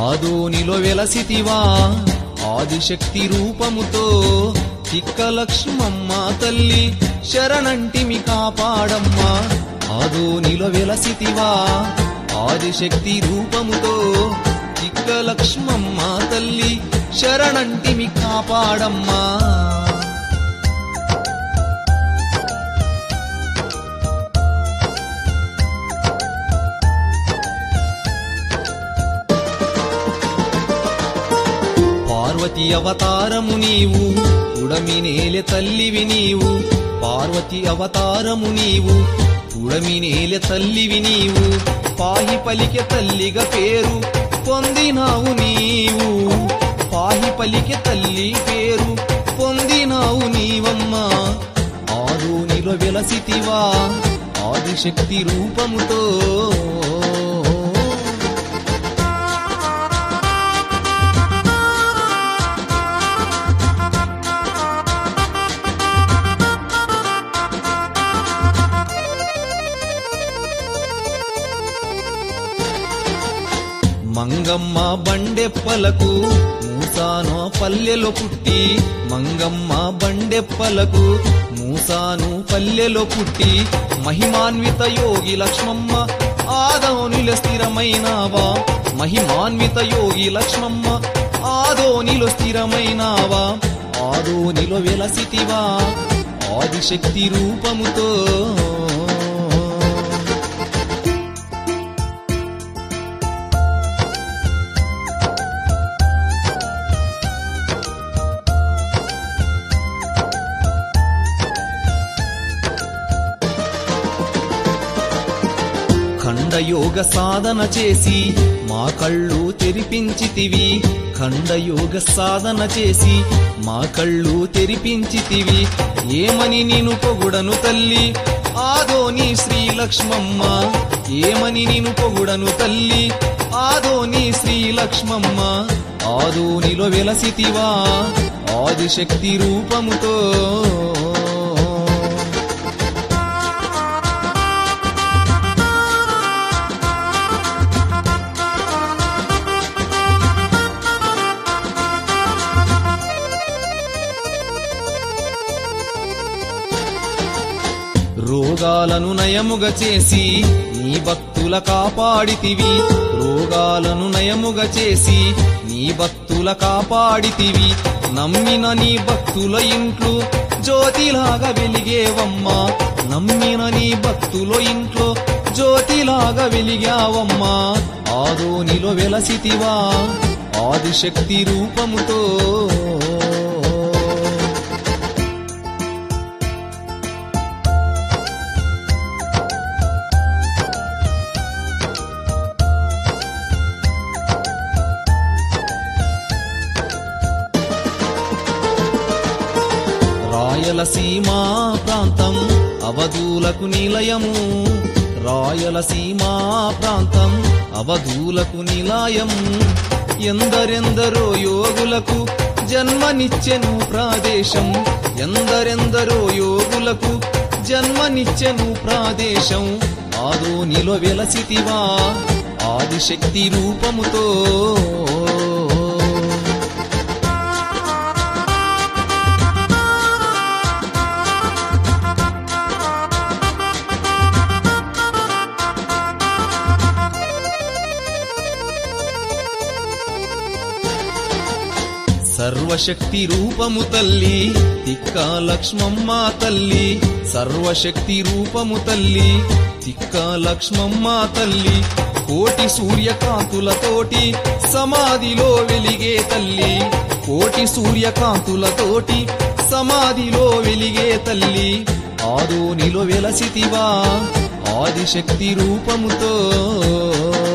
ఆదోనిలో వెలసితివా ఆదిశక్తి రూపముతో తిక్క లక్ష్మమ్మ తల్లి శరణంటిమి కాపాడమ్మా ఆదోనిలో వెలసితివా ఆదిశక్తి రూపముతో తిక్క లక్ష్మమ్మ తల్లి శరణంటిమి కాపాడమ్మా పార్వతి అవతారము నీవు ఉడమి నేలె తల్లివి నీవు పార్వతి అవతారము నీవు ఉడమి నేలె తల్లివి నీవు పాహి పలికె తల్లిగా పేరు పొందినావు నీవు పాహి పలికె తల్లి పేరు పొందినావు నీవమ్మా ఆదోనిలో వెలసితివా ఆదిశక్తి రూపముతో మంగమ్మ బండెప్పలకు మూసాను పల్లెలో పుట్టి మంగమ్మ బండెప్పలకు మూసాను పల్లెలో పుట్టి మహిమాన్విత యోగి లక్ష్మమ్మ ఆదోనిలో స్థిరమైనావా మహిమాన్విత యోగి లక్ష్మమ్మ ఆదోనిలో స్థిరమైనావా ఆదోనిలో వెలసితివా ఆదిశక్తి రూపముతో ఖండయోగ సాధన చేసి మా కళ్ళు తెరిపించితివి ఖండయోగ సాధన చేసి మా కళ్ళు తెరిపించితివి ఏమని నేను పొగుడను తల్లి ఆదోని శ్రీలక్ష్మమ్మ ఏమని నేను పొగుడను తల్లి ఆదోని శ్రీలక్ష్మమ్మ ఆదోనిలో వెలసితివా ఆదిశక్తి రూపముతో రోగాలను నయముగ చేసి నీ భక్తుల కాపాడితివి రోగాలను నయముగ చేసి నీ భక్తుల కాపాడితివి నమ్మిన నీ భక్తుల ఇంట్లో జ్యోతిలాగా వెలిగేవమ్మా నమ్మిన నీ భక్తుల ఇంట్లో జ్యోతిలాగా వెలిగావమ్మా ఆదోనిలో వెలసితివా ఆదిశక్తి రూపముతో రాయలసీమా ప్రాంతం అవధూలకు నిలయము రాయలసీమా ప్రాంతం అవధూలకు నిలయము ఎందరెందరో యోగులకు జన్మనిచ్చెను ప్రాదేశం ఎందరెందరో యోగులకు జన్మనిచ్చెను ప్రాదేశం ఆదోనిలో వెలసితివా ఆదిశక్తి రూపముతో సర్వశక్తి రూపము తల్లి తిక్క లక్ష్మమ్మ తల్లి సర్వశక్తి రూపము తల్లి తిక్క లక్ష్మమ్మ తల్లి కోటి సూర్యకాంతులతోటి సమాధిలో వెలిగే తల్లి కోటి సూర్యకాంతులతోటి సమాధిలో వెలిగే తల్లి ఆదోనిలో వెలసితివా ఆదిశక్తి రూపముతో